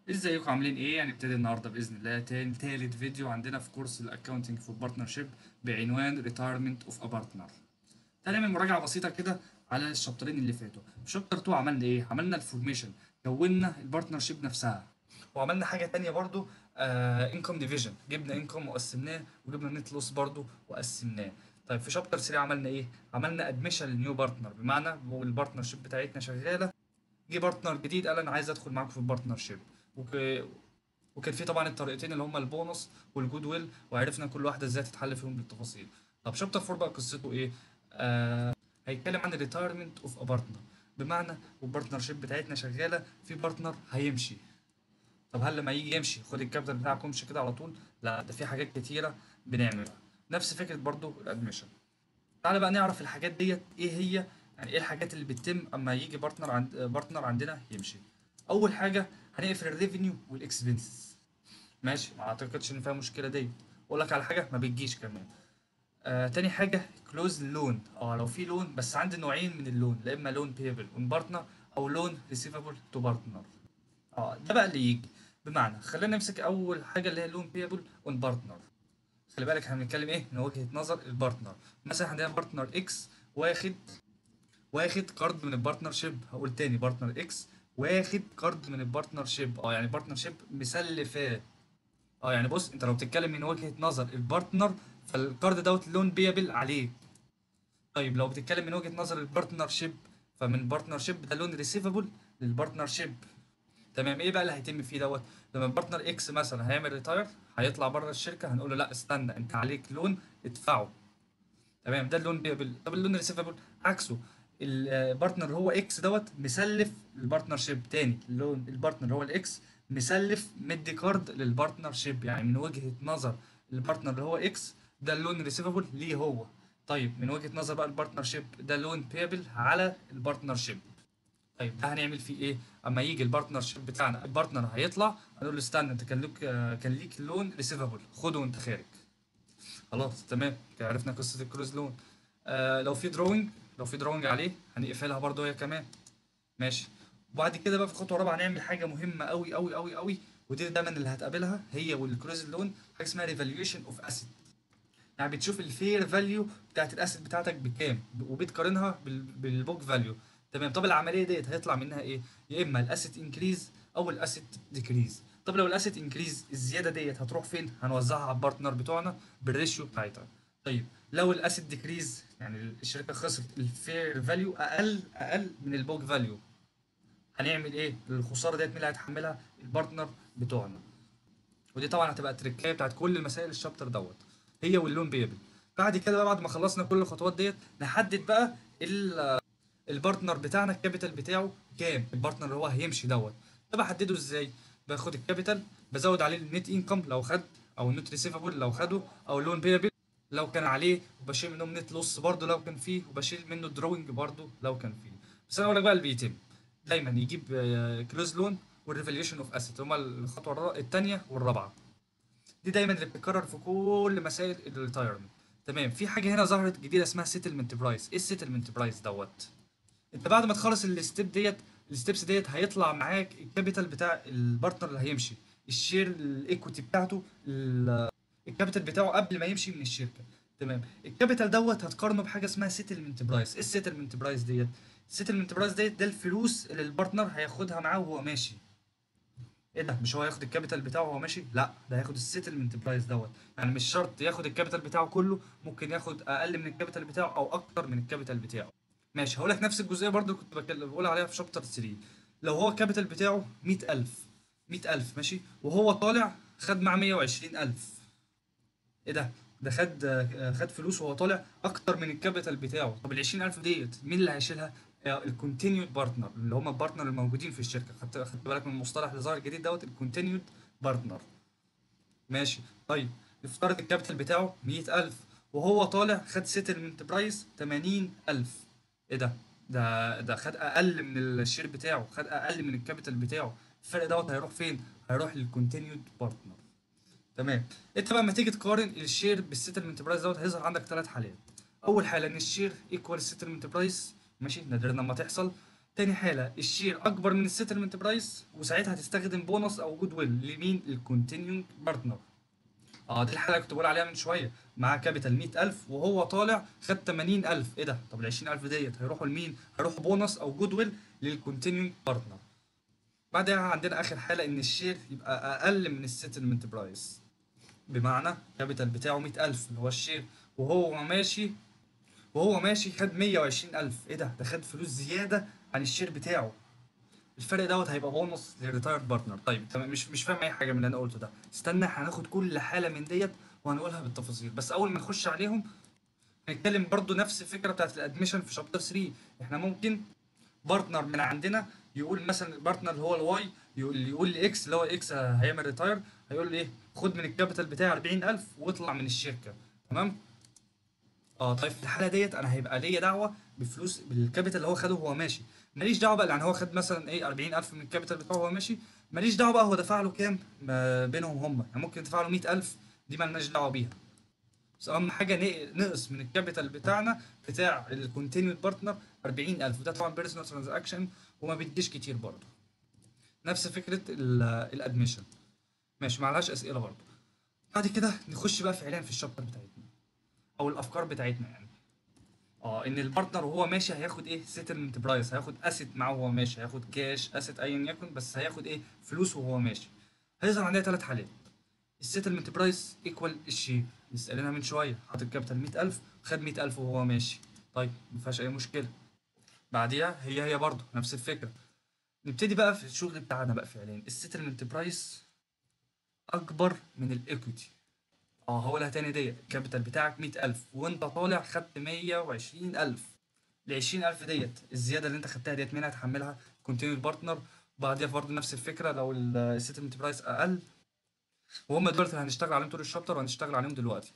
ازيكم عاملين ايه هنبتدي النهارده باذن الله تاني تالت فيديو عندنا في كورس الاكونتنج فور بارتنرشيب بعنوان ريتايرمنت اوف ا بارتنر تعالى نعمل مراجعه بسيطه كده على الشابترين اللي فاتوا في شابتر 2 عملنا ايه عملنا الفورميشن كونا البارتنرشيب نفسها وعملنا حاجه تانية برضو انكم ديفيجن جبنا انكم وقسمناه وجبنا نت لوس برضو وقسمناه طيب في شابتر 3 عملنا ايه عملنا ادميشن للنيو بارتنر بمعنى هو البارتنرشيب بتاعتنا شغاله جه بارتنر جديد قال انا عايز ادخل معاكم في البارتنرشيب وك... وكان في طبعا الطريقتين اللي هما البونص والجود ويل وعرفنا كل واحده ازاي تتحل فيهم بالتفاصيل طب شابتر 4 بقى قصته ايه آه هيتكلم عن الريتايرمنت اوف ا بارتنر بمعنى والبارتنرشيب بتاعتنا شغاله في بارتنر هيمشي طب هل لما يجي يمشي خد الكابيتال بتاعك وامشي كده على طول لا ده في حاجات كتيره بنعملها نفس فكره برضو الادميشن تعالى بقى نعرف الحاجات ديت ايه هي يعني ايه الحاجات اللي بتتم اما يجي بارتنر عند بارتنر عندنا يمشي اول حاجه هنقفل الريفينيو والاكسبنسز ماشي ما اعتقدش ان فيها مشكله دي اقول لك على حاجه ما بتجيش كمان آه تاني حاجه كلوز لون اه لو في لون بس عندي نوعين من اللون لا اما لون بيبل اون بارتنر او لون ريسيفبل تو بارتنر اه ده بقى اللي يجي بمعنى خلينا نمسك اول حاجه اللي هي لون بيبل اون بارتنر خلي بالك احنا بنتكلم ايه من وجهه نظر البارتنر مثلا عندنا بارتنر اكس واخد واخد قرض من البارتنر شيب هقول تاني بارتنر اكس واخد قرض من البارتنر شيب اه يعني بارتنر شيب مسلفاه اه يعني بص انت لو بتتكلم من وجهه نظر البارتنر فالقرض دوت لون بيبل عليك طيب لو بتتكلم من وجهه نظر البارتنر شيب فمن البارتنر شيب ده لون ريسيفبل للبارتنر شيب تمام ايه بقى اللي هيتم فيه دوت لما البارتنر اكس مثلا هيعمل ريتاير هيطلع بره الشركه هنقول له لا استنى انت عليك لون ادفعه تمام ده اللون بيبل طب اللون ريسيفبل عكسه البارتنر هو اكس دوت مسلف البارتنر شيب تاني اللون البارتنر هو الاكس مسلف مدي كارد للبارتنر شيب يعني من وجهه نظر البارتنر اللي هو اكس ده اللون ريسيفبل ليه هو طيب من وجهه نظر بقى البارتنر شيب ده لون بيبل على البارتنر شيب طيب ده هنعمل فيه ايه اما يجي البارتنر شيب بتاعنا البارتنر هيطلع هنقول له استنى انت كان لك كان ليك لون ريسيفبل خده وانت خارج خلاص تمام كده عرفنا قصه الكروز لون آه لو في دروينج لو في دروينج عليه هنقفلها برضو هي كمان ماشي وبعد كده بقى في الخطوه الرابعه هنعمل حاجه مهمه قوي قوي قوي قوي ودي دايما اللي هتقابلها هي والكروز لون حاجه اسمها ريفالويشن اوف اسيد يعني بتشوف الفير فاليو بتاعت الاسيد بتاعتك بكام وبتقارنها بالبوك فاليو تمام طب العمليه ديت هيطلع منها ايه يا اما الاسيد انكريز او الاسيد ديكريز طب لو الاسيد انكريز الزياده ديت هتروح فين هنوزعها على البارتنر بتوعنا بالريشيو بتاعتها طيب لو الاسيد ديكريز يعني الشركه خسرت الفير فاليو اقل اقل من البوك فاليو هنعمل ايه الخساره ديت مين اللي هيتحملها البارتنر بتوعنا ودي طبعا هتبقى التركايه بتاعت كل المسائل الشابتر دوت هي واللون بيبل بعد كده بقى بعد ما خلصنا كل الخطوات ديت نحدد بقى البارتنر بتاعنا الكابيتال بتاعه كام البارتنر اللي هو هيمشي دوت ده بحدده ازاي باخد الكابيتال بزود عليه النت انكم لو خد او النت ريسيفبل لو خده او اللون بيبل لو كان عليه وبشيل منهم نت لوس برضه لو كان فيه وبشيل منه دروينج برضه لو كان فيه بس انا اقول لك بقى اللي بيتم دايما يجيب كلوز لون والريفاليوشن اوف اسيت هما الخطوه الثانيه والرابعه دي دايما اللي بتتكرر في كل مسائل الريتايرمنت تمام في حاجه هنا ظهرت جديده اسمها سيتلمنت برايس ايه السيتلمنت برايس دوت انت بعد ما تخلص الستيب ديت الستبس ديت هيطلع معاك الكابيتال بتاع البارتنر اللي هيمشي الشير الايكوتي بتاعته الكابيتال بتاعه قبل ما يمشي من الشركه تمام الكابيتال دوت هتقارنه بحاجه اسمها سيتلمنت برايس ايه السيتلمنت برايس ديت السيتلمنت برايس ديت ده الفلوس اللي البارتنر هياخدها معاه وهو ماشي ايه ده مش هو هياخد الكابيتال بتاعه وهو ماشي لا ده هياخد السيتلمنت برايس دوت يعني مش شرط ياخد الكابيتال بتاعه كله ممكن ياخد اقل من الكابيتال بتاعه او اكتر من الكابيتال بتاعه ماشي هقول لك نفس الجزئيه برضو كنت بتكلم بقول عليها في شابتر 3 لو هو الكابيتال بتاعه 100000 100000 ماشي وهو طالع خد مع 120000 ايه ده ده خد خد فلوس وهو طالع اكتر من الكابيتال بتاعه طب ال 20000 ديت مين اللي هيشيلها الكونتينيود بارتنر اللي هم البارتنر الموجودين في الشركه خدت خدت بالك من المصطلح اللي ظهر الجديد دوت الكونتينيود بارتنر ماشي طيب نفترض الكابيتال بتاعه 100000 وهو طالع خد سيتلمنت برايس 80000 ايه ده ده ده خد اقل من الشير بتاعه خد اقل من الكابيتال بتاعه الفرق دوت هيروح فين هيروح للكونتينيود بارتنر تمام انت بقى لما تيجي تقارن الشير بالسيتلمنت برايس دوت هيظهر عندك ثلاث حالات اول حاله ان الشير ايكوال السيتلمنت برايس ماشي نادرا لما تحصل تاني حالة الشير أكبر من السيتلمنت برايس وساعتها هتستخدم بونص أو جود ويل لمين؟ الكونتينيونج بارتنر اه دي الحالة اللي كنت بقول عليها من شوية معاه كابيتال 100000 وهو طالع خد 80000 ايه ده؟ طب ال 20000 ديت هيروحوا لمين؟ هيروحوا بونص أو جود ويل للكونتينيونج بارتنر بعدها عندنا آخر حالة إن الشير يبقى أقل من السيتلمنت برايس بمعنى الكابيتال بتاعه 100000 اللي هو الشير وهو ماشي وهو ماشي خد 120000 ايه ده ده خد فلوس زياده عن الشير بتاعه الفرق دوت هيبقى بونص للريتايرد بارتنر طيب تمام مش مش فاهم اي حاجه من اللي انا قلته ده استنى هناخد كل حاله من ديت وهنقولها بالتفاصيل بس اول ما نخش عليهم هنتكلم برضو نفس الفكره بتاعت الادميشن في شابتر 3 احنا ممكن بارتنر من عندنا يقول مثلا البارتنر اللي هو الواي يقول يقول لاكس اللي هو اكس هيعمل ريتاير هيقول لي ايه خد من الكابيتال بتاعي 40000 واطلع من الشركه تمام اه طيب في الحاله ديت انا هيبقى ليا دعوه بفلوس بالكابيتال اللي هو خده وهو ماشي ماليش دعوه بقى يعني هو خد مثلا ايه 40000 من الكابيتال بتاعه وهو ماشي ماليش دعوه بقى هو دفع له كام ما بينهم هم يعني ممكن يدفع له 100000 دي مالناش دعوه بيها بس اهم حاجه ن- نقص من الكابيتال بتاعنا بتاع الكونتينيود بارتنر 40000 وده طبعا بيرسونال ترانزاكشن وما بيديش كتير برضه نفس فكره الادميشن ماشي معلهاش اسئله برضه بعد كده نخش بقى فعليا في الشابتر بتاعتنا او الافكار بتاعتنا يعني اه ان البارتنر وهو ماشي هياخد ايه سيتلمنت برايس هياخد اسيت معاه وهو ماشي هياخد كاش اسيت ايا يكن بس هياخد ايه فلوس وهو ماشي هيظهر عندنا ثلاث حالات السيتلمنت برايس ايكوال الشير لسه قايلينها من شويه حاطط كابيتال 100000 خد 100000 وهو ماشي طيب ما فيهاش اي مشكله بعديها هي هي برضه نفس الفكره نبتدي بقى في الشغل بتاعنا بقى فعليا السيتلمنت برايس اكبر من الايكويتي اه هقولها تاني ديت الكابيتال بتاعك 100000 وانت طالع خدت 120000 ال 20000 ديت الزياده اللي انت خدتها ديت مين هتحملها كونتينيو بارتنر بعديها برضه نفس الفكره لو السيتلمنت برايس اقل وهم دول اللي هنشتغل عليهم طول الشابتر وهنشتغل عليهم دلوقتي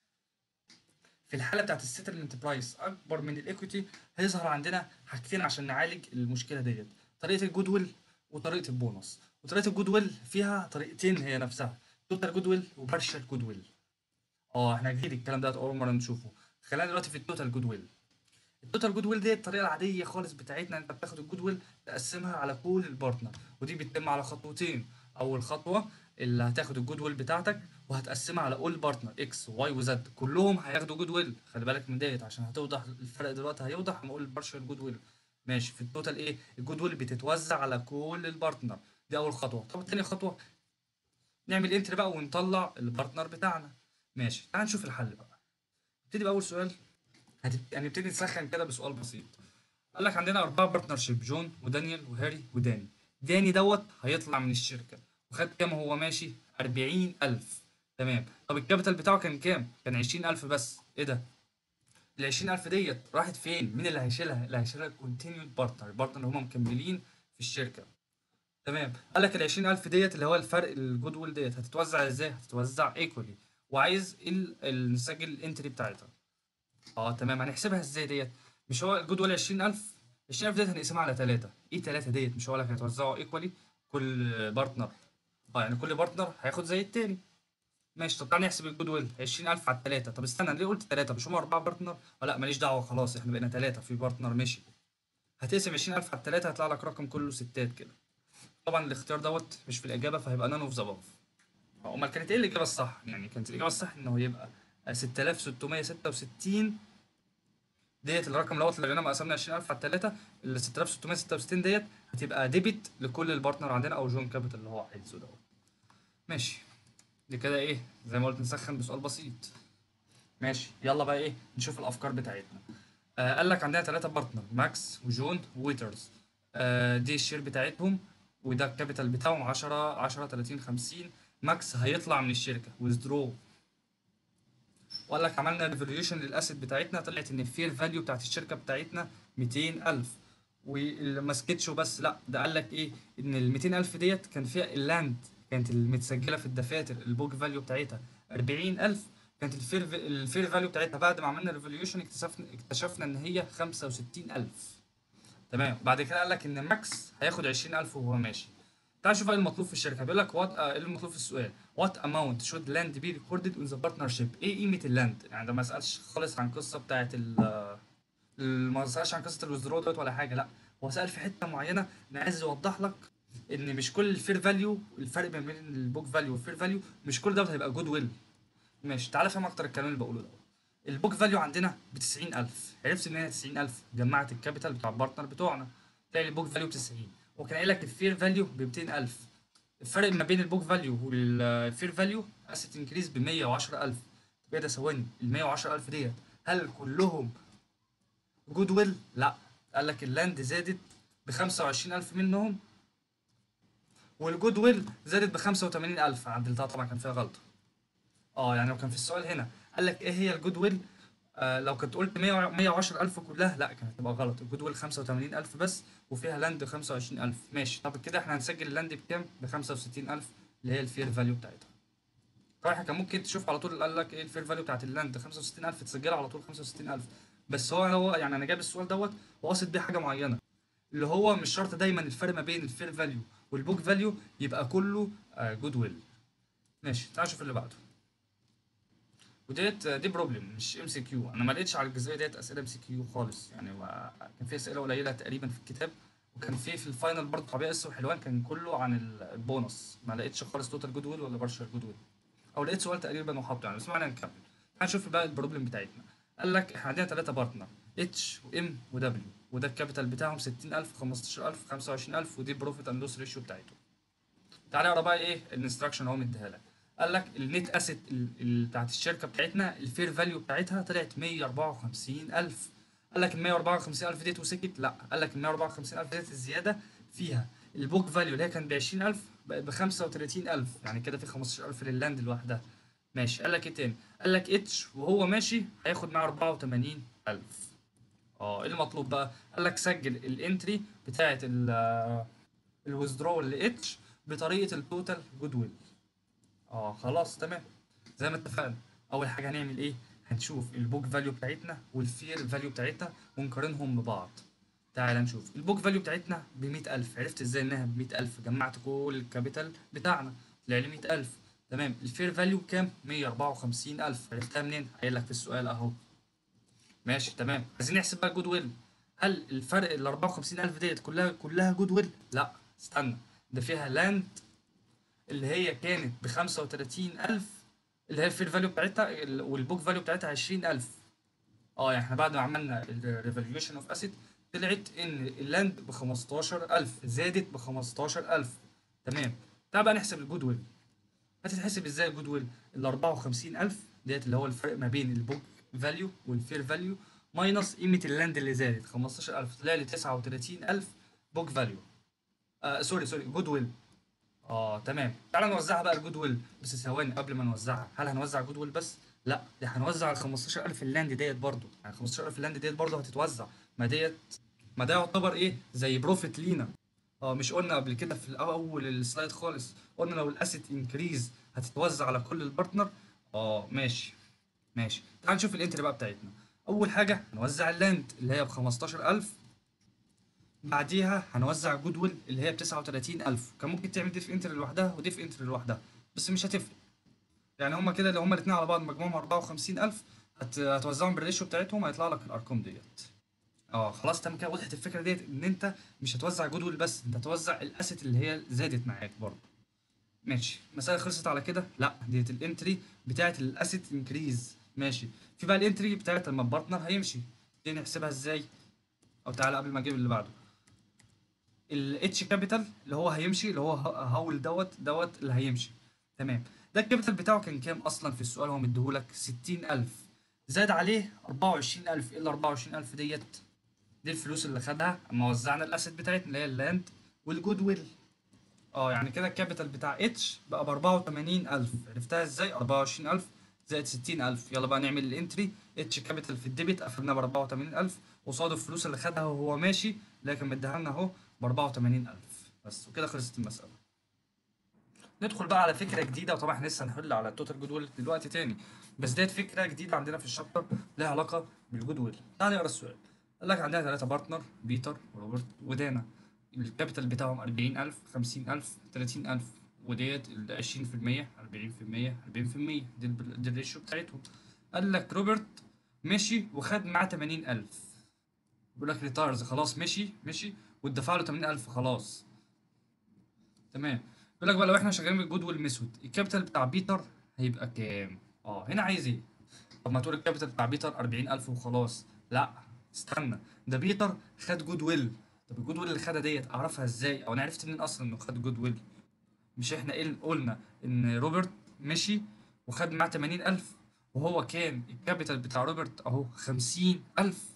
في الحاله بتاعت السيتلمنت برايس اكبر من الايكويتي هيظهر عندنا حاجتين عشان نعالج المشكله ديت طريقه الجود ويل وطريقه البونص وطريقه الجود ويل فيها طريقتين هي نفسها توتال جود ويل وبارشال جود ويل اه احنا جديد الكلام ده اول مره نشوفه خلينا دلوقتي في التوتال جود ويل التوتال جود ويل دي الطريقه العاديه خالص بتاعتنا انت بتاخد الجود ويل تقسمها على كل البارتنر ودي بتتم على خطوتين اول خطوه اللي هتاخد الجود ويل بتاعتك وهتقسمها على اول بارتنر اكس واي وزد كلهم هياخدوا جود ويل خلي بالك من ديت عشان هتوضح الفرق دلوقتي هيوضح هنقول البارشال جود ويل ماشي في التوتال ايه الجود ويل بتتوزع على كل البارتنر دي اول خطوه طب تاني خطوه نعمل انتر بقى ونطلع البارتنر بتاعنا ماشي تعال نشوف الحل بقى نبتدي باول سؤال هتبت... هنبتدي نسخن كده بسؤال بسيط قال لك عندنا أربعة بارتنرشيب جون ودانيال وهاري وداني داني دوت هيطلع من الشركة وخد كام وهو ماشي؟ أربعين ألف تمام طب الكابيتال بتاعه كان كام؟ كان عشرين ألف بس إيه ده؟ ال 20000 ديت راحت فين؟ مين اللي هيشيلها؟ اللي هيشيلها الكونتينيود بارتنر البارتنر اللي هم مكملين في الشركة تمام قال لك ال 20000 ديت اللي هو الفرق الجود ويل ديت هتتوزع ازاي؟ هتتوزع ايكولي وعايز ال... ال... نسجل الانتري بتاعتها اه تمام هنحسبها ازاي ديت مش هو الجود ويل 20000 20000 ديت هنقسمها على 3 ايه 3 ديت مش هو لك هيتوزعوا ايكولي كل بارتنر اه يعني كل بارتنر هياخد زي التاني ماشي طب تعالى نحسب الجود ويل 20000 على 3 طب استنى ليه قلت 3 مش هم 4 بارتنر آه لا ماليش دعوه خلاص احنا بقينا 3 في بارتنر ماشي هتقسم 20000 على 3 هيطلع لك رقم كله ستات كده طبعا الاختيار دوت مش في الاجابه فهيبقى نون اوف ذا above امال كانت ايه الاجابه الصح يعني كانت الاجابه الصح انه يبقى 6666 ديت الرقم دوت اللي لما قسمنا 20000 على 3 ال 6666 ديت هتبقى ديبت لكل البارتنر عندنا او جون كابيتال اللي هو عايزه دوت ماشي دي كده ايه زي ما قلت نسخن بسؤال بسيط ماشي يلا بقى ايه نشوف الافكار بتاعتنا آه قال لك عندنا ثلاثة بارتنر ماكس وجون وويترز آه دي الشير بتاعتهم وده الكابيتال بتاعهم 10 10 30 50 ماكس هيطلع من الشركه ويزدرو وقال لك عملنا ريفوليوشن للاسيت بتاعتنا طلعت ان الفير فاليو بتاعت الشركه بتاعتنا 200000 وما سكتش وبس لا ده قال لك ايه ان ال 200000 ديت كان فيها اللاند كانت المتسجله في الدفاتر البوك فاليو بتاعتها 40000 كانت الفير الفير فاليو بتاعتها بعد ما عملنا ريفوليوشن اكتشفنا اكتشفنا ان هي 65000 تمام بعد كده قال لك ان ماكس هياخد 20000 وهو ماشي تعال نشوف ايه المطلوب في الشركه بيقول لك وات ايه المطلوب في السؤال وات اماونت شود لاند بي ريكوردد ان ذا بارتنرشيب ايه قيمه اللاند يعني ده ما سالش خالص عن قصه بتاعه ال ال- ما سالش عن قصه الويزدرو دوت ولا حاجه لا هو سأل في حتة معينة انا عايز يوضح لك ان مش كل الفير فاليو الفرق ما بين البوك فاليو والفير فاليو مش كل ده هيبقى جود ويل ماشي تعالى فهم اكتر الكلام اللي بقوله ده البوك فاليو عندنا ب 90000 عرفت ان هي 90000 جمعت الكابيتال بتاع البارتنر بتوعنا تلاقي البوك فاليو ب 90 وكان قايل لك الفير فاليو ب 200000 الفرق ما بين البوك فاليو والفير فاليو اسيت انكريز ب 110000 كده ثواني ال 110000 ديت هل كلهم جود ويل؟ لا قال لك اللاند زادت ب 25000 منهم والجود ويل زادت ب 85000 عدلتها طبعا كان فيها غلطه اه يعني لو كان في السؤال هنا قال لك ايه هي الجود ويل آه لو كنت قلت 100 110000 كلها لا كانت هتبقى غلط الجود ويل 85000 بس وفيها لاند 25000 ماشي طب كده احنا هنسجل اللاند بكام ب 65000 اللي هي الفير فاليو بتاعتها طبعا احنا كان ممكن تشوف على طول قال لك ايه الفير فاليو بتاعت اللاند 65000 تسجلها على طول 65000 بس هو هو يعني انا جايب السؤال دوت وقاصد بيه حاجه معينه اللي هو مش شرط دايما الفرق ما بين الفير فاليو والبوك فاليو يبقى كله جود ويل ماشي تعال نشوف اللي بعده وديت دي بروبلم مش ام سي كيو انا ما لقيتش على الجزئيه ديت اسئله ام سي كيو خالص يعني هو كان في اسئله قليله تقريبا في الكتاب وكان في في الفاينل برضه طبيعي اس وحلوان كان كله عن البونص ما لقيتش خالص توتال جود ويل ولا بارشال جود ويل او لقيت سؤال تقريبا وحاطه يعني بس معنا نكمل هنشوف بقى البروبلم بتاعتنا قال لك احنا عندنا ثلاثه بارتنر اتش وام ودبليو وده الكابيتال بتاعهم 60000 15000 25000 ودي بروفيت اند لوس ريشيو بتاعتهم تعالى اقرا بقى ايه الانستراكشن اهو مديها لك قال لك النت اسيت بتاعت الشركه بتاعتنا الفير فاليو بتاعتها طلعت 154000 قال لك ال 154000 ديت وسكت لا قال لك ال 154000 ديت الزياده فيها البوك فاليو اللي هي كان ب 20000 بقت ب 35000 يعني كده في 15000 لللاند لوحدها ماشي قال لك ايه تاني قال لك اتش وهو ماشي هياخد معاه 84000 اه ايه المطلوب بقى قال لك سجل الانتري بتاعه الويزدرول لاتش بطريقه التوتال جود ويل اه خلاص تمام زي ما اتفقنا اول حاجه هنعمل ايه هنشوف البوك فاليو بتاعتنا والفير فاليو بتاعتنا ونقارنهم ببعض تعال نشوف البوك فاليو بتاعتنا ب 100000 عرفت ازاي انها ب 100000 جمعت كل الكابيتال بتاعنا طلع لي 100000 تمام الفير فاليو كام 154000 عرفتها منين قايل لك في السؤال اهو ماشي تمام عايزين نحسب بقى الجود ويل هل الفرق ال 54000 ديت كلها كلها جود ويل لا استنى ده فيها لاند اللي هي كانت ب 35000 اللي هي الفير فاليو بتاعتها والبوك فاليو بتاعتها 20000 اه يعني احنا بعد ما عملنا الريفاليوشن اوف اسيد طلعت ان اللاند ب 15000 زادت ب 15000 تمام تعال بقى نحسب الجود ويل هتتحسب ازاي الجود ويل ال 54000 ديت اللي هو الفرق ما بين البوك فاليو والفير فاليو ماينس قيمه اللاند اللي زادت 15000 طلع لي 39000 بوك فاليو آه سوري سوري جود ويل اه تمام تعالى نوزعها بقى الجود ويل بس ثواني قبل ما نوزعها هل هنوزع جود ويل بس لا ده هنوزع ال 15000 اللاند ديت برضو يعني 15000 اللاند ديت برضو هتتوزع ما ديت ما ده يعتبر ايه زي بروفيت لينا اه مش قلنا قبل كده في اول السلايد خالص قلنا لو الاسيت انكريز هتتوزع على كل البارتنر اه ماشي ماشي تعال نشوف الانتري بقى بتاعتنا اول حاجه هنوزع اللاند اللي هي ب 15000 بعديها هنوزع جود ويل اللي هي ب 39000 كان ممكن تعمل دي في انتر لوحدها ودي في انتر لوحدها بس مش هتفرق يعني هما كده لو هما الاثنين على بعض مجموعهم 54000 هت... هتوزعهم بالريشيو بتاعتهم هيطلع لك الارقام ديت اه خلاص تمام كده وضحت الفكره ديت ان انت مش هتوزع جود ويل بس انت هتوزع الاسيت اللي هي زادت معاك برضه ماشي المساله خلصت على كده لا ديت الانتري بتاعت الاسيت انكريز ماشي في بقى الانتري بتاعت لما البارتنر هيمشي دي نحسبها ازاي او تعالى قبل ما اجيب اللي بعده الاتش كابيتال اللي هو هيمشي اللي هو هاول دوت دوت اللي هيمشي تمام ده الكابيتال بتاعه كان كام اصلا في السؤال هو مديهولك 60000 زاد عليه 24000 ايه ال 24000 ديت دي الفلوس اللي خدها اما وزعنا الاسيت بتاعتنا اللي هي اللاند والجود ويل اه يعني كده الكابيتال بتاع اتش بقى ب 84000 عرفتها ازاي 24000 زائد 60000 يلا بقى نعمل الانتري اتش كابيتال في الديبت قفلناه ب 84000 قصاد الفلوس اللي خدها وهو ماشي لكن مديها لنا اهو ب 84000 بس وكده خلصت المسألة ندخل بقى على فكرة جديدة وطبعا احنا لسه هنحل على التوتال جود ويل دلوقتي تاني بس ديت فكرة جديدة عندنا في الشابتر لها علاقة بالجود ويل تعال نقرا السؤال قال لك عندنا ثلاثة بارتنر بيتر وروبرت ودانا الكابيتال بتاعهم 40000 50000 30000 وديت ال 20% 40% 40% دي ال- دي الريشيو بتاعتهم قال لك روبرت مشي وخد معاه 80000 بيقول لك ريتايرز خلاص مشي مشي واتدفع له 80000 خلاص تمام بيقول لك بقى لو احنا شغالين بالجود ويل ميثود الكابيتال بتاع بيتر هيبقى كام اه هنا عايز ايه طب ما تقول الكابيتال بتاع بيتر 40000 وخلاص لا استنى ده بيتر خد جود ويل طب الجود ويل اللي خدها ديت اعرفها ازاي او انا عرفت منين اصلا انه خد جود ويل مش احنا ايه قلنا ان روبرت مشي وخد معاه 80000 وهو كان الكابيتال بتاع روبرت اهو 50000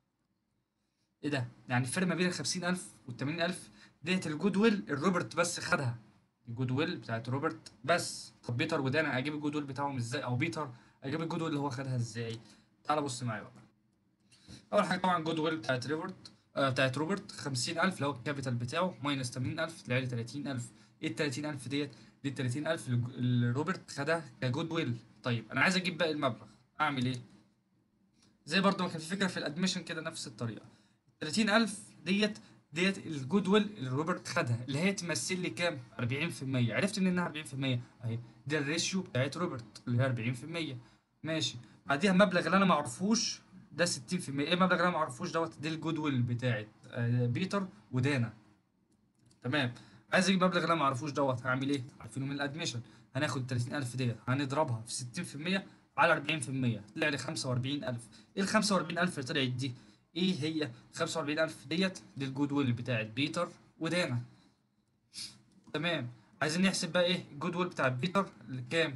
ايه ده يعني الفرق ما بين ال 50000 وال 80000 ديت الجود ويل الروبرت بس خدها الجود ويل بتاعت روبرت بس طب بيتر ودانا اجيب الجود ويل بتاعهم ازاي او بيتر اجيب الجود ويل اللي هو خدها ازاي تعال بص معايا بقى اول حاجه طبعا الجود ويل بتاعت روبرت آه بتاعت روبرت 50000 اللي هو الكابيتال بتاعه ماينس 80000 تلاقي لي 30000 ايه ال 30000 ديت دي ال 30000 اللي روبرت خدها كجود ويل طيب انا عايز اجيب باقي المبلغ اعمل ايه زي برضو ما كان في فكره في الادميشن كده نفس الطريقه 30000 ديت ديت الجود ويل اللي روبرت خدها اللي هي تمثل لي كام 40% عرفت منين انها 40% اهي ده الريشيو بتاعت روبرت اللي هي 40% ماشي بعديها المبلغ اللي انا ما اعرفوش ده 60% ايه المبلغ اللي انا ما اعرفوش دوت دي الجود ويل بتاعت آه بيتر ودانا تمام عايز اجيب المبلغ اللي انا ما اعرفوش دوت هعمل ايه عارفينه من الادميشن هناخد 30000 ديت هنضربها في 60% على 40% طلع لي 45000 ايه ال 45000 اللي طلعت دي ايه هي 45000 ديت دي الجود ويل بتاعت بيتر ودانا تمام عايزين نحسب بقى ايه الجود ويل بتاع بيتر اللي كام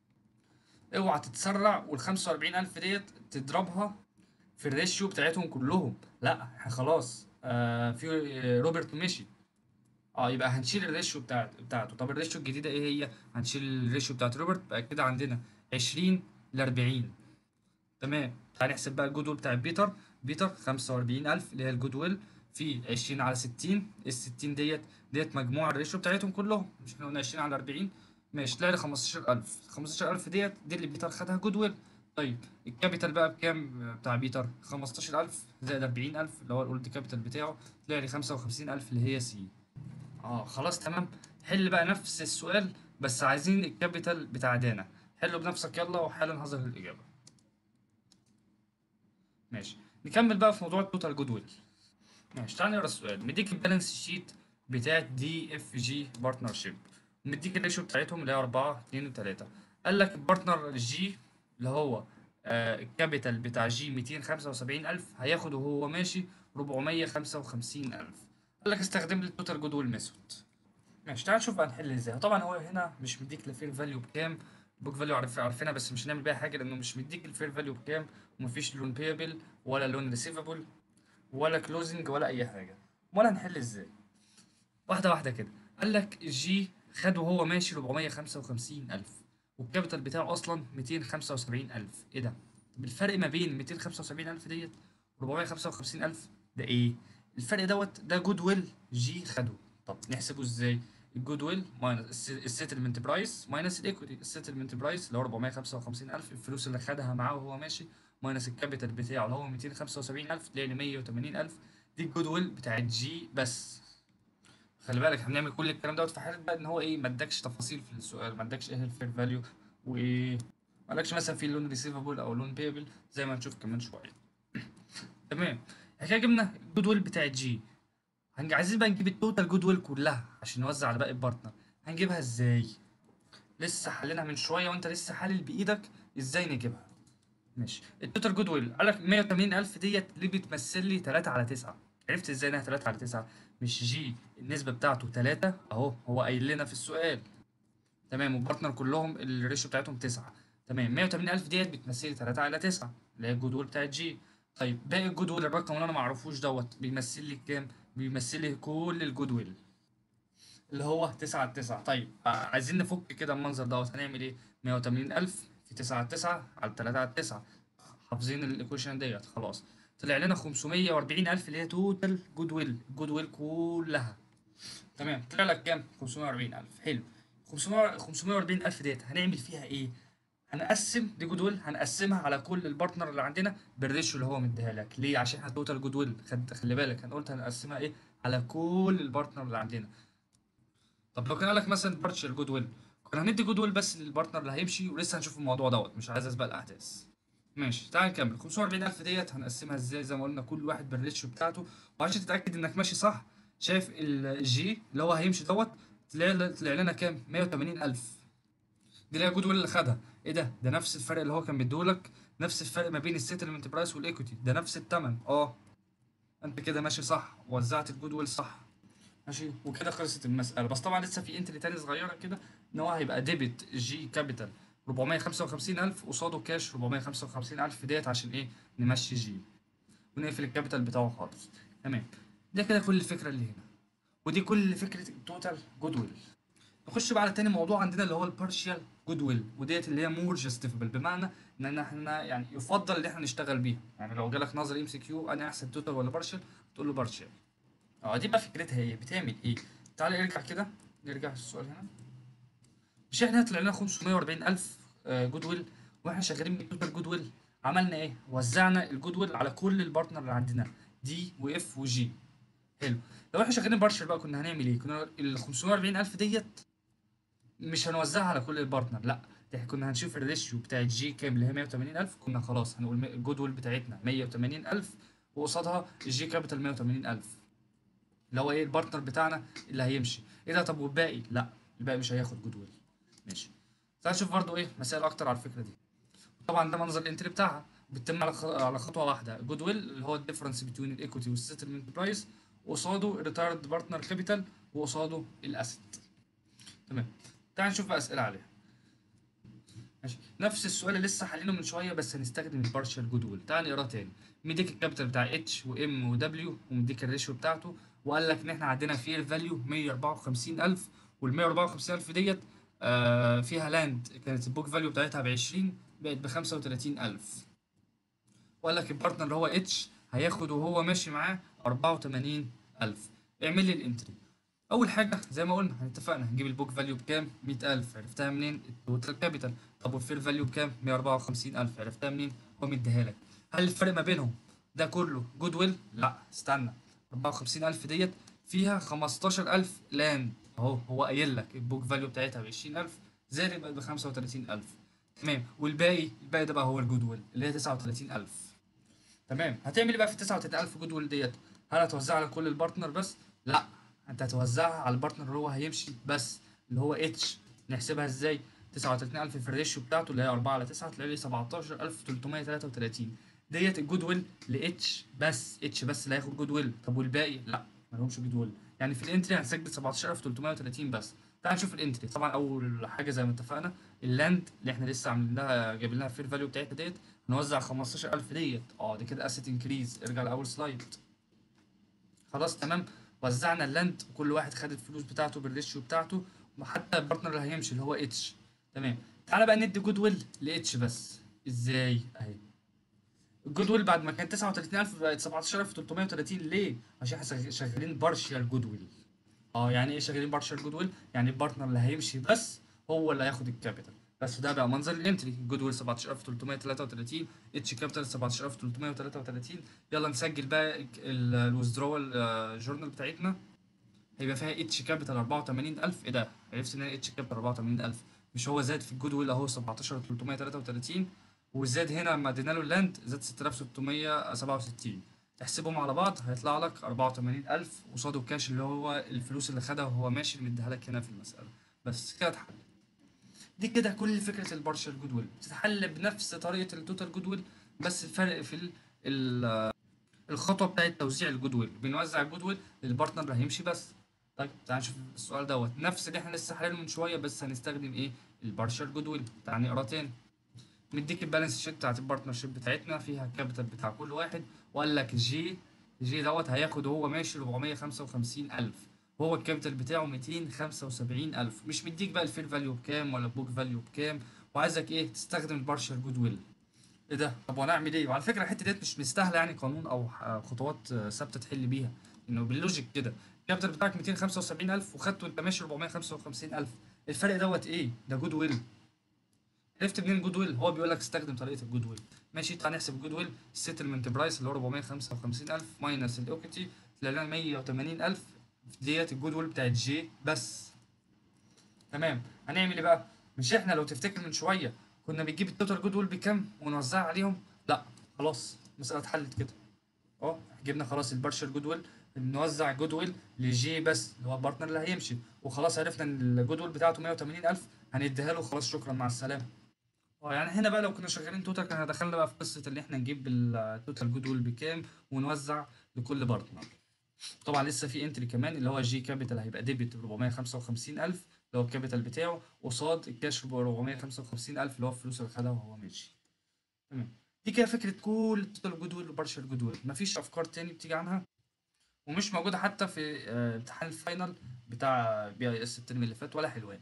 اوعى تتسرع وال 45000 ديت تضربها في الريشيو بتاعتهم كلهم لا احنا خلاص آه في روبرت مشي اه يبقى هنشيل الريشيو بتاعت بتاعته طب الريشيو الجديده ايه هي هنشيل الريشيو بتاعت روبرت بقى كده عندنا 20 ل 40 تمام تعال نحسب بقى الجود ويل بتاع بيتر بيتر 45000 اللي هي الجود ويل في 20 على 60 ال 60 ديت ديت مجموع الريشيو بتاعتهم كلهم مش احنا قلنا 20 على 40 ماشي تلاقي 15000 15000 ديت دي اللي بيتر خدها جود ويل طيب الكابيتال بقى بكام بتاع بيتر 15000 زائد 40000 اللي هو الاولد كابيتال بتاعه تلاقي 55000 اللي هي سي اه خلاص تمام حل بقى نفس السؤال بس عايزين الكابيتال بتاع دانا حله بنفسك يلا وحالا هظهر الاجابه ماشي نكمل بقى في موضوع التوتال جود ويل ماشي تعال نقرا السؤال مديك البالانس شيت بتاعت دي اف جي بارتنر شيب ومديك الريشيو بتاعتهم اللي هي 4 2 و3 قال لك البارتنر جي اللي هو آه الكابيتال بتاع جي 275000 هياخد وهو ماشي 455000 قال لك استخدم لي التوتال جود ويل ميثود ماشي تعال نشوف بقى نحل ازاي طبعا هو هنا مش مديك الفير فاليو بكام بوك فاليو عارف عارفينها بس مش هنعمل بيها حاجه لانه مش مديك الفير فاليو بكام ومفيش لون بيبل ولا لون ريسيفبل ولا كلوزنج ولا اي حاجه ولا هنحل ازاي واحده واحده كده قال لك الجي خد وهو ماشي 455000 والكابيتال بتاعه اصلا 275000 ايه ده طب الفرق ما بين 275000 ديت و 455000 ده ايه الفرق دوت ده جود ويل جي خده طب نحسبه ازاي الجود ويل ماينس السيتلمنت برايس ماينس الايكويتي السيتلمنت برايس اللي هو 455000 الفلوس اللي خدها معاه وهو ماشي ماينس الكابيتال بتاعه اللي هو 275000 تلاقي لي 180000 دي الجود ويل بتاعت جي بس خلي بالك احنا بنعمل كل الكلام دوت في حاله بقى ان هو ايه ما ادكش تفاصيل في السؤال ما ادكش ايه الفير فاليو وايه ما قالكش مثلا في لون ريسيفبل او لون بيبل زي ما هنشوف كمان شويه تمام احنا كده جبنا الجود ويل بتاعت جي هنج عايزين بقى نجيب التوتال جود ويل كلها عشان نوزع على باقي البارتنر هنجيبها ازاي لسه حلينها من شويه وانت لسه حلل بايدك ازاي نجيبها ماشي التوتال جود ويل قال لك 180000 ديت ليه بتمثل لي 3 على 9 عرفت ازاي انها 3 على 9 مش جي النسبه بتاعته 3 اهو هو قايل لنا في السؤال تمام والبارتنر كلهم الريشيو بتاعتهم 9 تمام 180000 ديت بتمثل لي 3 على 9 اللي هي الجود ويل بتاعت جي طيب باقي الجود ويل الرقم اللي انا ما اعرفوش دوت بيمثل لي كام بيمثل لي كل الجود ويل اللي هو 9 على 9 طيب آه، عايزين نفك كده المنظر دوت هنعمل ايه 180000 في 9 على 9 على 3 على 9 حافظين الايكويشن ديت خلاص طلع لنا 540000 اللي هي توتال جود ويل جود ويل كلها تمام طلع لك كام 540000 حلو 500 540000 ديت هنعمل فيها ايه هنقسم دي جود ويل هنقسمها على كل البارتنر اللي عندنا بالريشيو اللي هو مديها لك ليه عشان احنا توتال جود ويل خد خلي بالك انا قلت هنقسمها ايه على كل البارتنر اللي عندنا طب لو كان قال لك مثلا بارشل جود ويل كنا هندي جود ويل بس للبارتنر اللي هيمشي ولسه هنشوف الموضوع دوت مش عايز اسبق الاحداث ماشي تعال نكمل 540000 ديت هنقسمها ازاي زي ما قلنا كل واحد بالريشيو بتاعته وعشان تتاكد انك ماشي صح شايف الجي اللي هو هيمشي دوت طلع طلع لنا كام 180000 دي اللي هي جود ويل اللي خدها ايه ده ده نفس الفرق اللي هو كان مديهولك نفس الفرق ما بين السيتلمنت برايس والايكوتي ده نفس الثمن اه انت كده ماشي صح وزعت الجود ويل صح ماشي وكده خلصت المساله بس طبعا لسه في انتري تاني صغيره كده ان هو هيبقى ديبت جي كابيتال 455000 قصاده كاش 455000 ديت عشان ايه نمشي جي ونقفل الكابيتال بتاعه خالص تمام ده كده كل الفكره اللي هنا ودي كل فكره التوتال جود ويل نخش بقى على تاني موضوع عندنا اللي هو البارشال جود ويل وديت اللي هي مور جاستيفبل بمعنى ان احنا يعني يفضل ان احنا نشتغل بيها يعني لو جالك نظري ام سي كيو انا احسن توتال ولا بارشال تقول له بارشال اه دي بقى فكرتها هي بتعمل ايه تعالى ارجع كده نرجع السؤال هنا مش احنا طلع لنا 540000 جود ويل واحنا شغالين بالتوتال جود ويل عملنا ايه وزعنا الجود ويل على كل البارتنر اللي عندنا دي واف وجي حلو لو احنا شغالين بارشل بقى كنا هنعمل ايه كنا ال 540000 ديت مش هنوزعها على كل البارتنر لا ده احنا كنا هنشوف الريشيو بتاع جي كام اللي هي 180000 كنا خلاص هنقول الجود ويل بتاعتنا 180000 وقصادها الجي كابيتال 180000 اللي هو ايه البارتنر بتاعنا اللي هيمشي ايه ده طب والباقي لا الباقي مش هياخد جود ويل ماشي تعال نشوف برضو ايه مسائل اكتر على الفكره دي طبعا ده منظر الانتري بتاعها بتتم على خ... على خطوه واحده جود ويل اللي هو الديفرنس بين الايكوتي والسيتلمنت برايس وقصاده الريتايرد بارتنر كابيتال وقصاده الاسيت تمام تعال نشوف بقى اسئله عليها ماشي نفس السؤال اللي لسه حلينه من شويه بس هنستخدم البارشال جود ويل تعال نقراه تاني مديك الكابيتال بتاع اتش وام ودبليو ومديك الريشيو بتاعته وقال لك ان احنا عندنا فير فاليو 154000 وال 154000 ديت آه فيها لاند كانت البوك فاليو بتاعتها ب 20 بقت ب 35000 وقال لك البارتنر اللي هو اتش هياخد وهو ماشي معاه 84000 اعمل لي الانتري اول حاجه زي ما قلنا اتفقنا هنجيب البوك فاليو بكام 100000 عرفتها منين التوتال كابيتال طب والفير فاليو بكام 154000 عرفتها منين هو مديها لك هل الفرق ما بينهم ده كله جود ويل لا استنى 54000 ديت فيها 15000 لاند اهو هو قايل لك البوك فاليو بتاعتها ب 20000 زائد بقت ب 35000 تمام والباقي الباقي ده بقى هو الجود ويل اللي هي 39000 تمام هتعمل ايه بقى في 39000 جود ويل ديت هل هتوزعها على كل البارتنر بس لا انت هتوزعها على البارتنر اللي هو هيمشي بس اللي هو اتش نحسبها ازاي 39000 في الريشيو بتاعته اللي هي 4 على 9 تلاقي لي 17333 ديت الجود ويل لاتش بس اتش بس اللي هياخد جود ويل طب والباقي لا ما لهمش جود ويل يعني في الانتري هنسجل 17330 بس تعال نشوف الانتري طبعا اول حاجه زي ما اتفقنا اللاند اللي احنا لسه عاملين لها جايبين لها الفير فاليو بتاعتها ديت هنوزع 15000 ديت اه دي كده اسيت انكريز ارجع لاول سلايد خلاص تمام وزعنا اللاند وكل واحد خد الفلوس بتاعته بالريشيو بتاعته وحتى البارتنر اللي هيمشي اللي هو اتش تمام تعالى بقى ندي جود ويل لاتش بس ازاي اهي الجود ويل بعد ما كان 39000 بقت 17330 ليه عشان احنا شغالين بارشال جود ويل اه يعني ايه شغالين بارشال جود ويل يعني البارتنر اللي هيمشي بس هو اللي هياخد الكابيتال بس ده بقى منظر الانتري جود ويل 17333 اتش كابيتال 17333 يلا نسجل بقى الويزدرول جورنال بتاعتنا هيبقى فيها اتش كابيتال 84000 ايه ده عرفت ان اتش كابيتال 84000 مش هو زاد في الجود ويل اهو 17333 وزاد هنا لما ادينا له اللاند زاد 6667 تحسبهم على بعض هيطلع لك 84000 قصاده كاش اللي هو الفلوس اللي خدها وهو ماشي اللي مديها لك هنا في المسألة بس كده اتحل دي كده كل فكرة البارشال جود ويل بتتحل بنفس طريقة التوتال جود ويل بس الفرق في ال ال الخطوة بتاعت توزيع الجود ويل بنوزع الجود ويل للبارتنر اللي هيمشي بس طيب تعال نشوف السؤال دوت نفس اللي احنا لسه حالينه من شوية بس هنستخدم ايه البارشال جود ويل تعال نقرا تاني مديك البالانس شيت بتاعت البارتنر شيب بتاعتنا فيها الكابيتال بتاع كل واحد وقال لك جي جي دوت هياخد وهو ماشي 455000 وهو الكابيتال بتاعه 275000 مش مديك بقى الفير فاليو بكام ولا البوك فاليو بكام وعايزك ايه تستخدم البارشال جود ويل ايه ده طب وانا اعمل ايه وعلى فكره الحته ديت مش مستاهله يعني قانون او خطوات ثابته تحل بيها انه باللوجيك كده الكابيتال بتاعك 275000 وخدته انت ماشي 455000 الفرق دوت ايه ده جود ويل عرفت منين جود ويل هو بيقول لك استخدم طريقه الجود ويل ماشي تعال نحسب الجود ويل السيتلمنت برايس اللي هو 455000 ماينس الاوكيتي تلاقي لنا 180000 ديت الجود ويل بتاعت جي بس تمام هنعمل ايه بقى مش احنا لو تفتكر من شويه كنا بنجيب التوتال جود ويل بكام ونوزعها عليهم لا خلاص المساله اتحلت كده اه جبنا خلاص البارشال جود ويل نوزع جود ويل لجي بس اللي هو البارتنر اللي هيمشي وخلاص عرفنا ان الجود ويل بتاعته 180000 هنديها له خلاص شكرا مع السلامه اه يعني هنا بقى لو كنا شغالين توتال كنا دخلنا بقى في قصه اللي احنا نجيب التوتال جود ويل بكام ونوزع لكل بارتنر طبعا لسه في انتري كمان اللي هو جي كابيتال هيبقى ديبت ب 455000 اللي هو الكابيتال بتاعه قصاد الكاش ب 455000 اللي هو الفلوس اللي خدها وهو ماشي تمام دي كده فكره كل التوتال جود ويل وبارشال جود ويل مفيش افكار تاني بتيجي عنها ومش موجوده حتى في آه، امتحان الفاينل بتاع بي اي اس الترم اللي فات ولا حلوان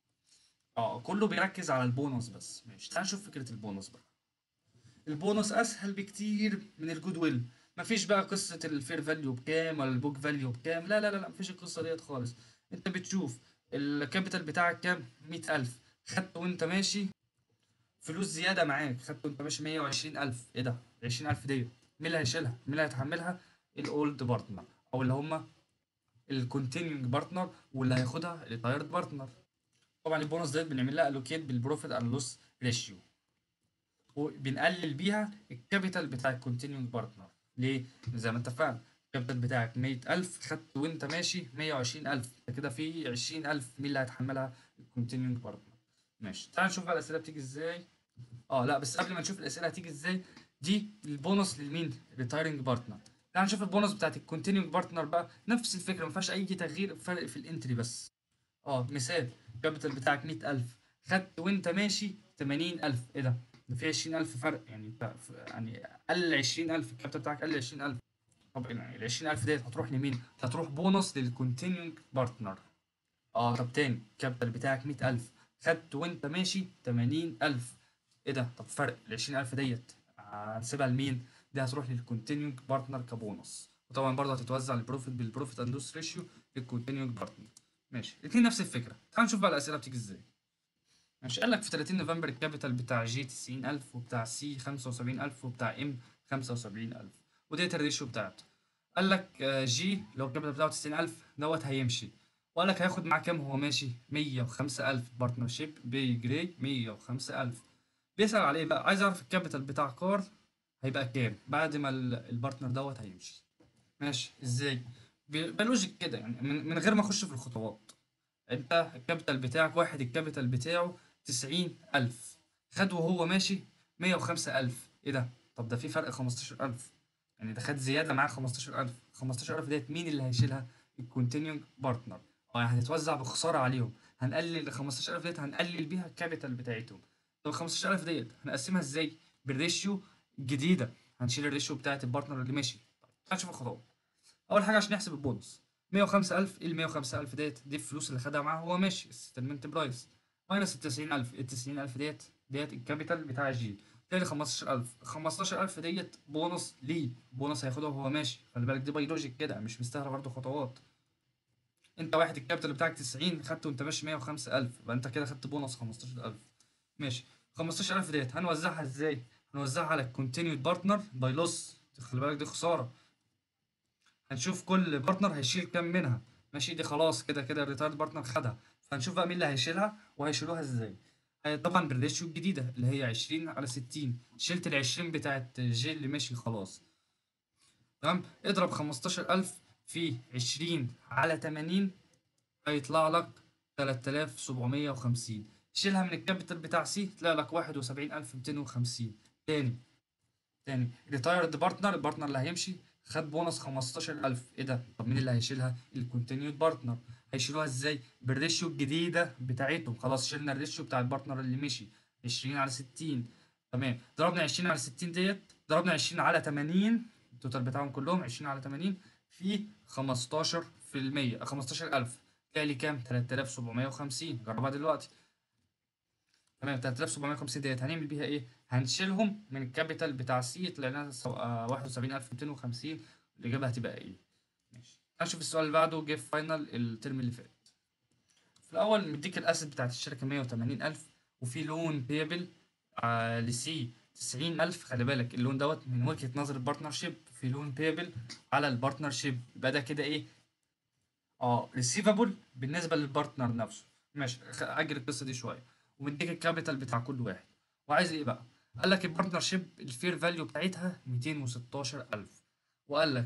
اه كله بيركز على البونص بس ماشي تعال نشوف فكره البونص بقى البونص اسهل بكتير من الجود ويل مفيش بقى قصه الفير فاليو بكام ولا البوك فاليو بكام لا لا لا لا مفيش القصه ديت خالص انت بتشوف الكابيتال بتاعك كام 100000 خدت وانت ماشي فلوس زياده معاك خدت وانت ماشي 120000 ايه ده 20000 ديت مين اللي هيشيلها مين اللي هيتحملها الاولد بارتنر او اللي هم الكونتينيوينج بارتنر واللي هياخدها الريتايرد بارتنر طبعا البونص ديت بنعمل لها الوكيت بالبروفيت اند لوس ريشيو وبنقلل بيها الكابيتال بتاع الكونتينيوينج بارتنر ليه زي ما اتفقنا الكابيتال بتاعك 100000 خدت وانت ماشي 120000 كده في 20000 مين اللي هيتحملها الكونتينيوينج بارتنر ماشي تعال نشوف بقى الاسئله بتيجي ازاي اه لا بس قبل ما نشوف الاسئله هتيجي ازاي دي البونص لمين ريتايرنج بارتنر تعال نشوف البونص بتاعت الكونتينيوينج بارتنر بقى نفس الفكره ما فيهاش اي تغيير فرق في الانتري بس اه مثال الكابيتال بتاعك 100000 خدت وانت ماشي 80000 ايه ده ده في 20000 فرق يعني انت يعني قل 20000 الكابيتال بتاعك قل 20000 طب يعني ال 20000 ديت هتروح لمين؟ هتروح بونص للكونتينيوينج بارتنر اه طب تاني الكابيتال بتاعك 100000 خدت وانت ماشي 80000 ايه ده طب فرق ال 20000 ديت هنسيبها لمين؟ دي هتروح للكونتينيوينج بارتنر كبونص وطبعا برضه هتتوزع البروفيت بالبروفيت اند لوس ريشيو للكونتينيوينج بارتنر ماشي الاثنين نفس الفكره تعال نشوف بقى الاسئله بتيجي ازاي ماشي قال لك في 30 نوفمبر الكابيتال بتاع جي 90000 وبتاع سي 75000 وبتاع ام 75000 وديت الريشيو بتاعته قال لك آه، جي اللي هو الكابيتال بتاعه 90000 دوت هيمشي وقال لك هياخد معاه كام وهو ماشي 105000 بارتنرشيب بي جراي 105000 بيسأل عليه بقى عايز اعرف الكابيتال بتاع كار هيبقى كام بعد ما ال- البارتنر دوت هيمشي ماشي ازاي بيبقى لوجيك كده يعني من, من غير ما اخش في الخطوات انت الكابيتال بتاعك واحد الكابيتال بتاعه تسعين ألف خد وهو ماشي مية وخمسة ألف ايه ده طب ده في فرق خمستاشر ألف يعني ده خد زيادة معاه خمستاشر ألف خمستاشر ألف ديت مين اللي هيشيلها الكونتينيوينج بارتنر اه يعني هتتوزع بخسارة عليهم هنقلل ال 15000 ديت هنقلل بيها الكابيتال بتاعتهم طب ال 15000 ديت هنقسمها ازاي بالريشيو الجديدة هنشيل الريشيو بتاعت البارتنر اللي ماشي طيب تعال نشوف الخطوات اول حاجه عشان نحسب البونص 105000 ايه ال 105000 ديت دي الفلوس اللي خدها معاه وهو ماشي السيتلمنت برايس ماينس ال 90000 ال 90000 ديت ديت الكابيتال بتاع الجي تاني 15000 15000 ديت بونص ليه بونص هياخده وهو ماشي خلي بالك دي بيولوجيك كده مش مستاهله برضه خطوات انت واحد الكابيتال بتاعك 90 خدته وانت ماشي 105000 يبقى انت كده خدت بونص 15000 ماشي 15000 ديت هنوزعها ازاي هنوزعها على الكونتينيود بارتنر باي لوس خلي بالك دي خساره هنشوف كل بارتنر هيشيل كام منها ماشي دي خلاص كده كده الريتايرد بارتنر خدها فهنشوف بقى مين اللي هيشيلها وهيشيلوها ازاي هي طبعا بالريشيو الجديده اللي هي 20 على 60 شلت ال 20 بتاعت جي اللي ماشي خلاص تمام اضرب 15000 في 20 على 80 هيطلع لك 3750 شيلها من الكابيتال بتاع سي يطلع لك 71250 تاني تاني ريتايرد بارتنر البارتنر اللي هيمشي خد بونص 15000 ايه ده طب مين اللي هيشيلها الكونتينيود بارتنر هيشيلوها ازاي بالريشيو الجديده بتاعتهم خلاص شلنا الريشيو بتاع البارتنر اللي مشي 20 على 60 تمام ضربنا 20 على 60 ديت ضربنا 20 على 80 التوتال بتاعهم كلهم 20 على 80 في 15% 15000 طلع لي كام 3750 جربها دلوقتي تمام 3750 ديت هنعمل بيها ايه؟ هنشيلهم من الكابيتال بتاع سي يطلع لنا سو- آه، 71250 الاجابه هتبقى ايه؟ ماشي هنشوف السؤال اللي بعده جه في فاينل الترم اللي فات في الاول مديك الاسد بتاعت الشركه 180000 وفي لون بيبل آه لسي 90000 خلي بالك اللون دوت من وجهه نظر البارتنرشيب في لون بيبل على البارتنرشيب يبقى ده كده ايه؟ اه ريسيفابل بالنسبه للبارتنر نفسه ماشي خ- اجل القصه دي شويه ومديك الكابيتال بتاع كل واحد وعايز ايه بقى قال لك البارتنرشيب الفير فاليو بتاعتها 216000 وقال لك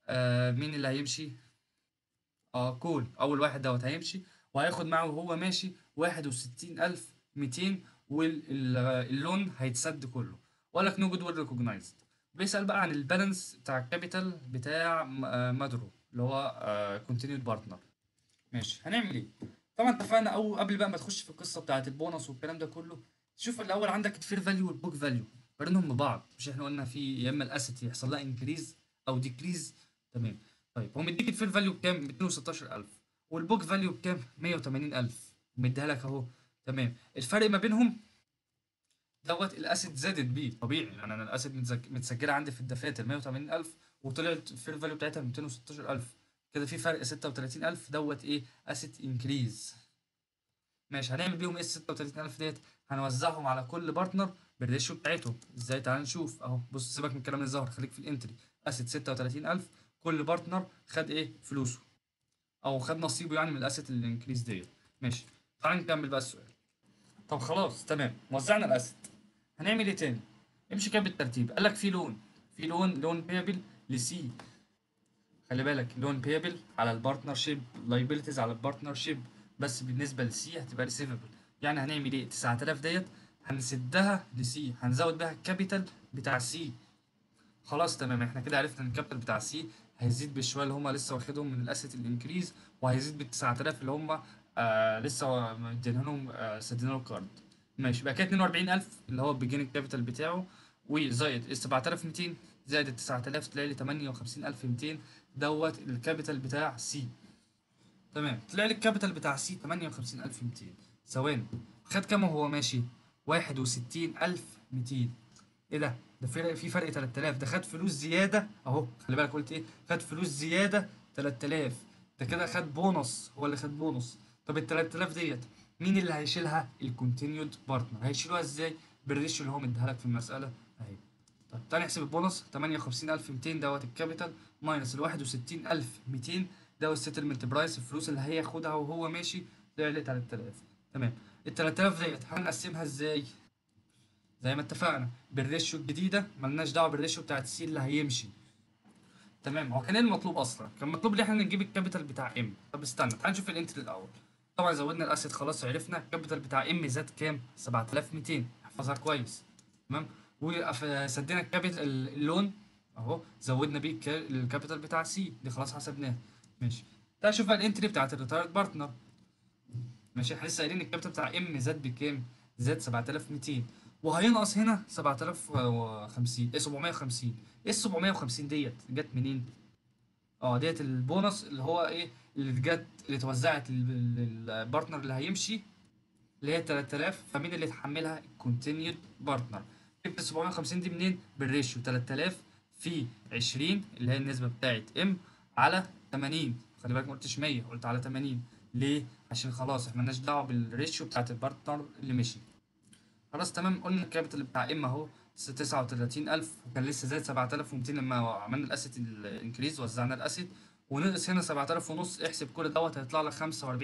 آه مين اللي هيمشي اه كول اول واحد دوت هيمشي وهياخد معه وهو ماشي واحد وستين الف ميتين واللون هيتسد كله وقال لك نو جود ويل ريكوجنايزد بيسأل بقى عن البالانس بتاع الكابيتال بتاع م- آه، مادرو اللي هو كونتينيود بارتنر ماشي هنعمل ايه طبعا اتفقنا او قبل بقى ما تخش في القصه بتاعت البونص والكلام ده كله تشوف الاول عندك الفير فاليو والبوك فاليو قارنهم ببعض مش احنا قلنا في يا اما الاسيت يحصل لها انكريز او ديكريز تمام طيب هو مديك الفير فاليو بكام 216000 والبوك فاليو بكام 180000 مديها لك اهو تمام الفرق ما بينهم دوت الاسيت زادت بيه طبيعي يعني انا الاسيت متسج- متسجله عندي في الدفاتر 180000 وطلعت الفير فاليو بتاعتها 216000 كده في فرق 36000 دوت ايه اسيت انكريز ماشي هنعمل بيهم ايه ال 36000 ديت هنوزعهم على كل بارتنر بالريشيو بتاعتهم ازاي تعال نشوف اهو بص سيبك من الكلام اللي ظهر خليك في الانتري اسيت 36000 كل بارتنر خد ايه فلوسه او خد نصيبه يعني من الاسيت الانكريز ديت ماشي تعال نكمل بقى السؤال طب خلاص تمام وزعنا الاسيت هنعمل ايه تاني امشي كده بالترتيب قال لك في لون في لون لون بيبل لسي خلي بالك لون بيبل على البارتنر شيب لايبيلتيز على البارتنر شيب بس بالنسبه لسي هتبقى ريسيفبل يعني هنعمل ايه 9000 ديت هنسدها لسي هنزود بيها الكابيتال بتاع سي خلاص تمام احنا كده عرفنا ان الكابيتال بتاع سي هيزيد بالشويه اللي هم لسه واخدهم من الاسيت الانكريز وهيزيد بال 9000 اللي هم آه لسه مدينا لهم آه سدينا له الكارد ماشي بقى كده 42000 اللي هو البيجيننج كابيتال بتاعه وزائد ال 7200 زائد ال 9000 تلاقي لي 58200 دوت الكابيتال بتاع سي تمام طلع لي الكابيتال بتاع سي 58200 ثواني خد كام وهو ماشي 61200 ايه ده ده فرق في فرق 3000 ده خد فلوس زياده اهو خلي بالك قلت ايه خد فلوس زياده 3000 ده كده خد بونص هو اللي خد بونص طب ال 3000 ديت مين اللي هيشيلها الكونتينيود بارتنر هيشيلوها ازاي بالريشيو اللي هو مديها لك في المساله اهي طب تعالى نحسب البونص 58200 دوت الكابيتال ماينس ال 61200 دوت السيتلمنت برايس الفلوس اللي هياخدها وهو ماشي طلع لي 3000 تمام ال 3000 ديت هنقسمها ازاي؟ زي ما اتفقنا بالريشيو الجديده ملناش دعوه بالريشيو بتاعت السي اللي هيمشي تمام هو كان ايه المطلوب اصلا؟ كان مطلوب ان احنا نجيب الكابيتال بتاع ام طب استنى تعال نشوف الانتري الاول طبعا زودنا الاسيت خلاص عرفنا الكابيتال بتاع ام زاد كام 7200 احفظها كويس تمام وسدينا الكابيتال اللون اهو زودنا بيه الكا- الكابيتال بتاع سي دي خلاص حسبناه ماشي تعال نشوف بقى الانتري بتاعت الريتايرد بارتنر ماشي احنا لسه قايلين الكابيتال بتاع ام زاد بكام زاد 7200 وهينقص هنا 7050 ايه 750 ايه ال 750 ديت جت منين اه ديت البونص اللي هو ايه اللي جت اللي اتوزعت لل- للبارتنر اللي هيمشي اللي هي 3000 فمين اللي اتحملها الكونتينيود بارتنر جبت 750 دي منين بالريشيو 3000 في 20 اللي هي النسبه بتاعت ام على 80 خلي بالك ما قلتش 100 قلت على 80 ليه عشان خلاص احنا مالناش دعوه بالريشيو بتاعت البارتنر اللي مشي خلاص تمام قلنا الكابيتال بتاع ام اهو 39000 وكان لسه زاد 7200 لما عملنا الاسيت الانكريز وزعنا الاسيت ونقص هنا 7000 ونص احسب كل دوت هيطلع لك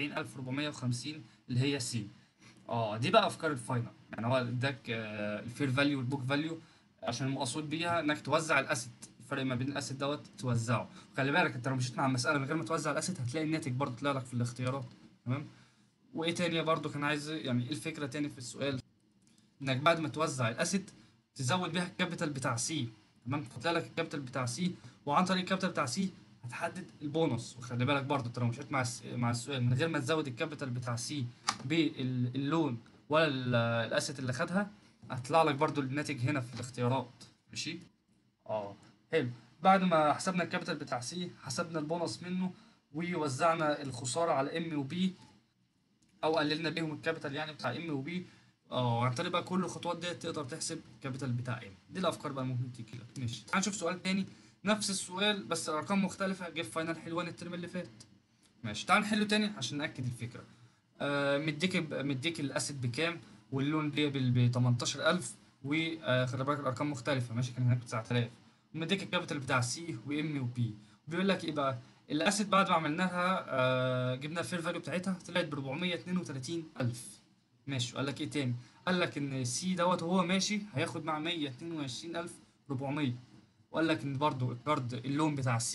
45450 اللي هي سي اه دي بقى افكار الفاينل يعني هو اداك آه، الفير فاليو والبوك فاليو عشان المقصود بيها انك توزع الاسيت الفرق ما بين الاسيت دوت توزعه خلي بالك انت لو مشيت مع المساله من غير ما توزع الاسيت هتلاقي الناتج برضه طلع لك في الاختيارات تمام وايه تاني برضه كان عايز يعني ايه الفكره تاني في السؤال انك بعد ما توزع الاسيت تزود بيها الكابيتال بتاع سي تمام فتلاقي لك الكابيتال بتاع سي وعن طريق الكابيتال بتاع سي هتحدد البونص وخلي بالك برضه انت لو مشيت مع الس- مع السؤال من غير ما تزود الكابيتال بتاع سي باللون ولا ال- الاسيت اللي خدها هطلع لك برضه الناتج هنا في الاختيارات ماشي اه حلو بعد ما حسبنا الكابيتال بتاع سي حسبنا البونص منه ووزعنا الخساره على ام وبي او قللنا بيهم الكابيتال يعني بتاع ام وبي اه عن طريق بقى كل الخطوات ديت تقدر تحسب الكابيتال بتاع ام دي الافكار بقى ممكن تيجي لك ماشي تعال نشوف سؤال تاني نفس السؤال بس ارقام مختلفه جه في فاينل حلوان الترم اللي فات ماشي تعال نحله تاني عشان ناكد الفكره آه مديك مديك الاسيد بكام واللون بيبل ب 18000 وخلي بالك الارقام مختلفه ماشي كان هناك ب 9000 ومديك الكابيتال بتاع سي وام وبي بيقول لك ايه بقى الاسيد بعد ما عملناها آه جبنا الفير فاليو بتاعتها طلعت ب 432000 ماشي وقال لك ايه تاني قال لك ان سي دوت وهو ماشي هياخد مع 122400 وقال لك ان برضو الكارد اللون بتاع سي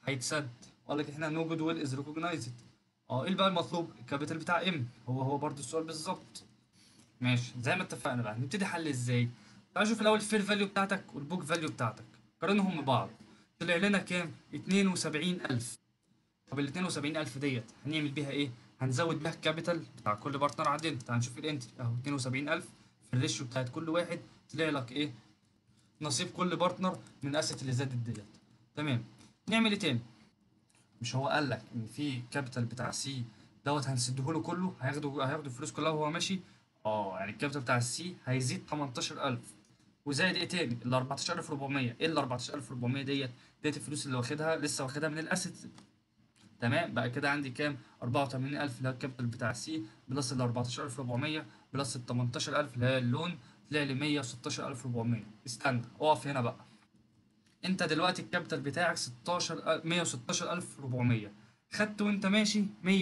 هيتسد وقال لك احنا نو جود ويل از ريكوجنايزد اه ايه بقى المطلوب الكابيتال بتاع ام هو هو برضو السؤال بالظبط ماشي زي ما اتفقنا بقى نبتدي حل ازاي تعال نشوف الاول الفير فاليو بتاعتك والبوك فاليو بتاعتك قارنهم ببعض طلع لنا كام 72000 طب ال 72000 ديت هنعمل بيها ايه هنزود بيها الكابيتال بتاع كل بارتنر عندنا تعال نشوف الانتري اهو 72000 في الريشيو بتاعت كل واحد طلع لك ايه نصيب كل بارتنر من الاسيت اللي زادت ديت تمام نعمل ايه تاني مش هو قال لك ان في كابيتال بتاع سي دوت هنسده له كله هياخدوا هياخدوا الفلوس كلها وهو ماشي اه يعني الكابيتال بتاع السي هيزيد 18000 وزائد ايه تاني ال 14400 ايه ال 14400 ديت ديت الفلوس اللي واخدها لسه واخدها من الاسيت تمام بقى كده عندي كام 84000 اللي هو الكابيتال بتاع السي بلس ال 14400 بلس ال 18000 اللي هي اللون طلع لي 116400 استنى اقف هنا بقى انت دلوقتي الكابيتال بتاعك 16 116400 خدت وانت ماشي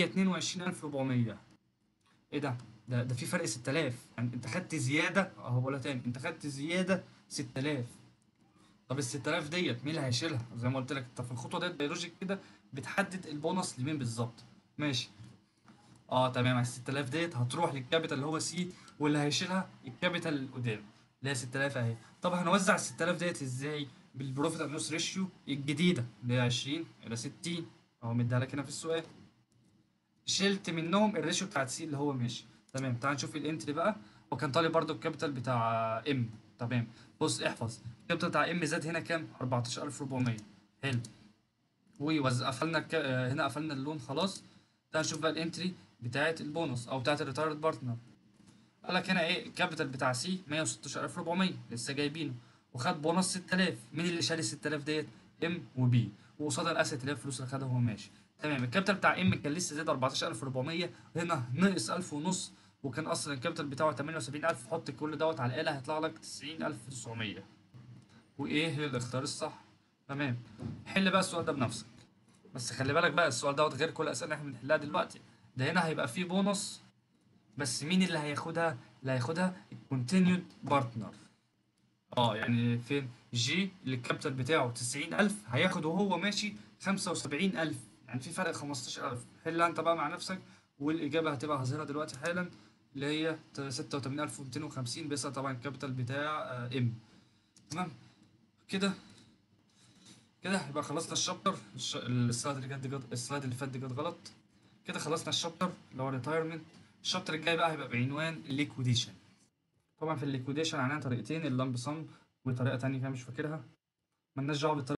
122400 ايه ده ده ده في فرق 6000 يعني انت خدت زياده اهو بقولها تاني انت خدت زياده 6000 طب ال 6000 ديت مين اللي هيشيلها زي ما قلت لك انت في الخطوه ديت بيولوجيك كده بتحدد البونص لمين بالظبط ماشي اه تمام ال 6000 ديت هتروح للكابيتال اللي هو سي واللي هيشيلها الكابيتال اللي قدام اللي هي 6000 اهي طب هنوزع ال 6000 ديت ازاي بالبروفيت اند لوس ريشيو الجديده اللي هي 20 الى 60 اهو مديها لك هنا في السؤال شلت منهم الريشيو بتاعت سي اللي هو ماشي تمام تعال نشوف الانتري بقى وكان طالب برضو الكابيتال بتاع ام تمام بص احفظ الكابيتال بتاع ام زاد هنا كام 14400 حلو ووز قفلنا الك... آه، هنا قفلنا اللون خلاص تعال نشوف بقى الانتري بتاعت البونص او بتاعت الريتايرد بارتنر قال لك هنا ايه الكابيتال بتاع سي 116400 لسه جايبينه وخد بونص 6000 مين اللي شال ال 6000 ديت ام وبي وقصادها الاسيت اللي هي الفلوس اللي خدها وهو ماشي تمام الكابيتال بتاع ام كان لسه زاد 14400 هنا نقص 1000 ونص وكان اصلا الكابيتال بتاعه 78000 حط كل دوت على الاله هيطلع لك 90900 وايه الاختيار الصح تمام حل بقى السؤال ده بنفسك بس خلي بالك بقى السؤال دوت غير كل الاسئله اللي احنا بنحلها دلوقتي ده هنا هيبقى فيه بونص بس مين اللي هياخدها اللي هياخدها الكونتينيود بارتنر اه يعني فين جي اللي الكابيتال بتاعه 90000 هياخد وهو ماشي 75000 يعني في فرق 15000 حلها انت بقى مع نفسك والاجابه هتبقى هظهرها دلوقتي حالا اللي هي 86250 بيسأل طبعا الكابيتال بتاع آه، ام تمام كده كده يبقى خلصنا الشابتر الش- السلايد اللي جت دي جت- السلايد اللي فات دي جت غلط كده خلصنا الشابتر اللي هو ريتايرمنت الشابتر الجاي بقى هيبقى بعنوان الليكويديشن طبعا في الليكويديشن عندنا طريقتين اللامب سم وطريقه تانية كده مش فاكرها ملناش دعوه بالطريقه